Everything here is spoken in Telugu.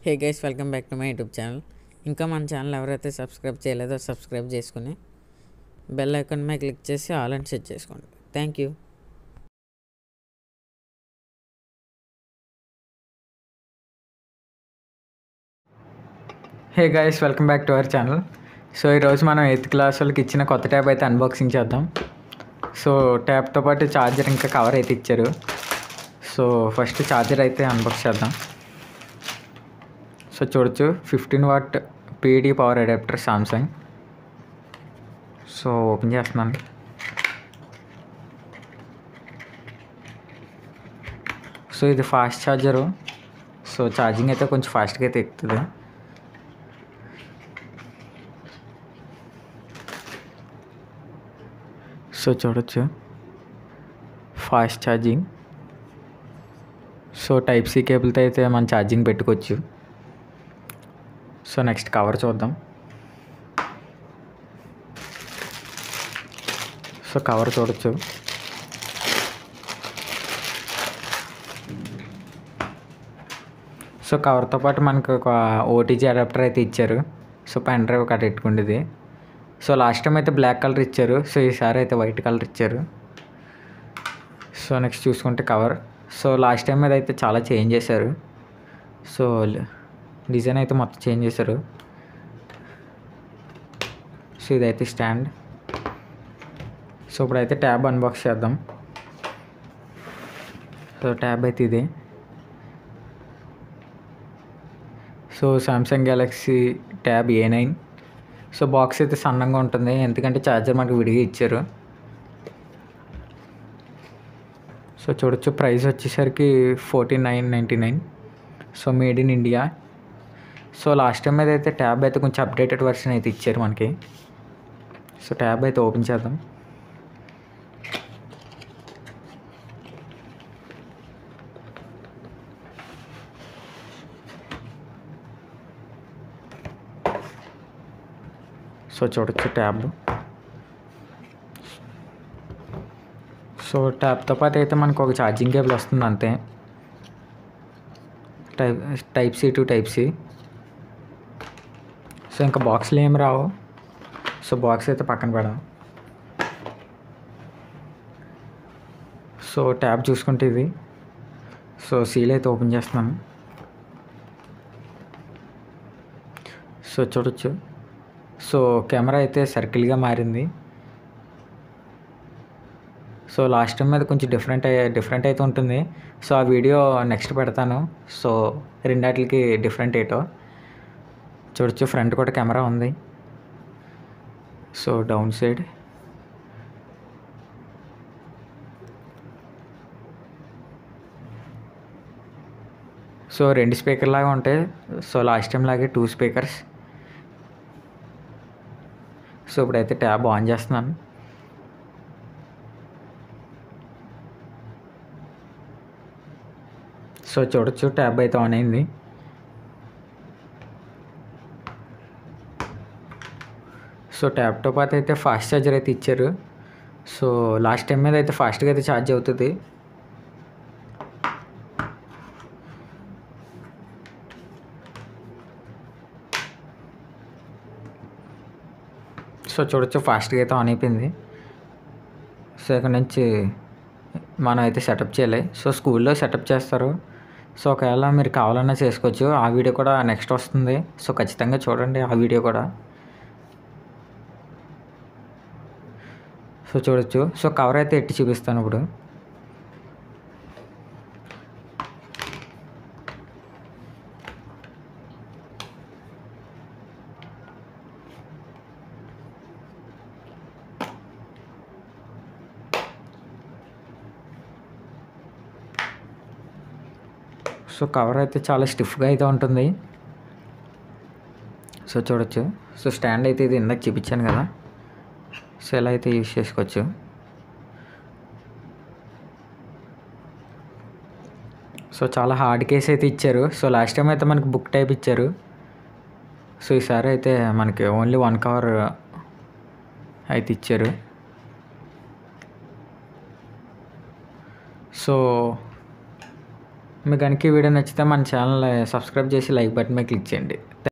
hey guys welcome back to my YouTube channel ఇంకా మన ఛానల్ ఎవరైతే సబ్స్క్రైబ్ చేయలేదో సబ్స్క్రైబ్ చేసుకుని బెల్ ఐకాన్ మీద క్లిక్ చేసి ఆల్ అండ్ సెట్ చేసుకోండి thank you hey guys welcome back to our channel so ఈరోజు మనం ఎయిత్ క్లాస్ వాళ్ళకి ఇచ్చిన కొత్త ట్యాబ్ అయితే అన్బాక్సింగ్ చేద్దాం సో ట్యాబ్తో పాటు ఛార్జర్ ఇంకా కవర్ అయితే ఇచ్చారు సో ఫస్ట్ ఛార్జర్ అయితే అన్బాక్స్ చేద్దాం సో చూడొచ్చు fifteen watt PD power adapter Samsung so open చేస్తున్నాను సో ఇది ఫాస్ట్ ఛార్జరు సో ఛార్జింగ్ అయితే కొంచెం ఫాస్ట్గా అయితే ఎక్కుతుంది సో చూడొచ్చు fast charging so type C కేబుల్తో అయితే మనం ఛార్జింగ్ పెట్టుకోవచ్చు సో నెక్స్ట్ కవర్ చూద్దాం సో కవర్ చూడొచ్చు సో కవర్తో పాటు మనకు ఒక ఓటీజీ అడాప్టర్ అయితే ఇచ్చారు సో పెన్ డ్రైవ్ కట్ పెట్టుకుండేది సో లాస్ట్ టైం అయితే బ్లాక్ కలర్ ఇచ్చారు సో ఈసారి అయితే వైట్ కలర్ ఇచ్చారు సో నెక్స్ట్ చూసుకుంటే కవర్ సో లాస్ట్ టైం మీద అయితే చాలా చేంజ్ చేశారు సో డిజైన్ అయితే మొత్తం చేంజ్ చేశారు సో ఇదైతే స్టాండ్ సో ఇప్పుడైతే ట్యాబ్ అన్బాక్స్ చేద్దాం సో ట్యాబ్ అయితే ఇది so Samsung Galaxy tab A nine so box అయితే సన్నంగా ఉంటుంది ఎందుకంటే ఛార్జర్ మనకు విడిగా ఇచ్చారు సో చూడొచ్చు ప్రైస్ వచ్చేసరికి forty nine ninety nine so made in India so last time మీద అయితే ట్యాబ్ అయితే కొంచెం అప్డేటెడ్ వర్షన్ అయితే ఇచ్చారు మనకి సో ట్యాబ్ అయితే ఓపెన్ చేద్దాం సో చూడొచ్చు ట్యాబ్ సో ట్యాబ్తో పాటు అయితే మనకు ఒక ఛార్జింగ్ కేబుల్ వస్తుంది అంతే type type C to type C so ఇంకా బాక్స్లో ఏం రావు సో బాక్స్ అయితే పక్కన పెడదాం సో ట్యాబ్ చూసుకుంటే ఇది సో సీల్ అయితే ఓపెన్ చేస్తున్నాను సో చూడొచ్చు సో కెమెరా అయితే సర్కిల్గా మారింది సో లాస్ట్ టైం మీద కొంచెం డిఫరెంట్ డిఫరెంట్ అయితే ఉంటుంది సో ఆ వీడియో నెక్స్ట్ పెడతాను సో రెండాటికి డిఫరెంట్ ఏటో చూడొచ్చు ఫ్రంట్ కూడా కెమెరా ఉంది సో డౌన్ సైడ్ సో రెండు స్పీకర్ లాగా ఉంటాయి సో లాస్ట్ టైం లాగే టూ స్పీకర్స్ సో ఇప్పుడైతే ట్యాబ్ ఆన్ చేస్తున్నాను సో చూడొచ్చు ట్యాబ్ అయితే ఆన్ అయింది సో ట్యాబ్తో పాటు అయితే ఫాస్ట్ ఛార్జర్ అయితే ఇచ్చారు సో లాస్ట్ టైం మీద అయితే ఫాస్ట్గా అయితే ఛార్జ్ అవుతుంది సో చూడొచ్చు ఫాస్ట్గా అయితే ఆన్ అయిపోయింది సో ఇక్కడ నుంచి మనం అయితే సెటప్ చేయాలి సో స్కూల్లో సెటప్ చేస్తారు సో ఒకవేళ మీరు కావాలన్నా చేసుకోవచ్చు ఆ వీడియో కూడా నెక్స్ట్ వస్తుంది సో ఖచ్చితంగా చూడండి ఆ వీడియో కూడా సో చూడొచ్చు సో కవర్ అయితే ఎట్టి చూపిస్తాను ఇప్పుడు సో కవర్ అయితే చాలా స్టిఫ్గా అయితే ఉంటుంది సో చూడొచ్చు సో స్టాండ్ అయితే ఇది ఇందాక చూపించాను కదా సో ఇలా అయితే యూజ్ చేసుకోవచ్చు సో చాలా హార్డ్ కేస్ అయితే ఇచ్చారు సో లాస్ట్ టైం అయితే మనకి బుక్ టైప్ ఇచ్చారు సో ఈసారి అయితే మనకి ఓన్లీ వన్ కవర్ అయితే ఇచ్చారు సో మీకు కనుక ఈ వీడియో నచ్చితే మన ఛానల్ సబ్స్క్రైబ్ చేసి లైక్ బటన్ మీద క్లిక్ చేయండి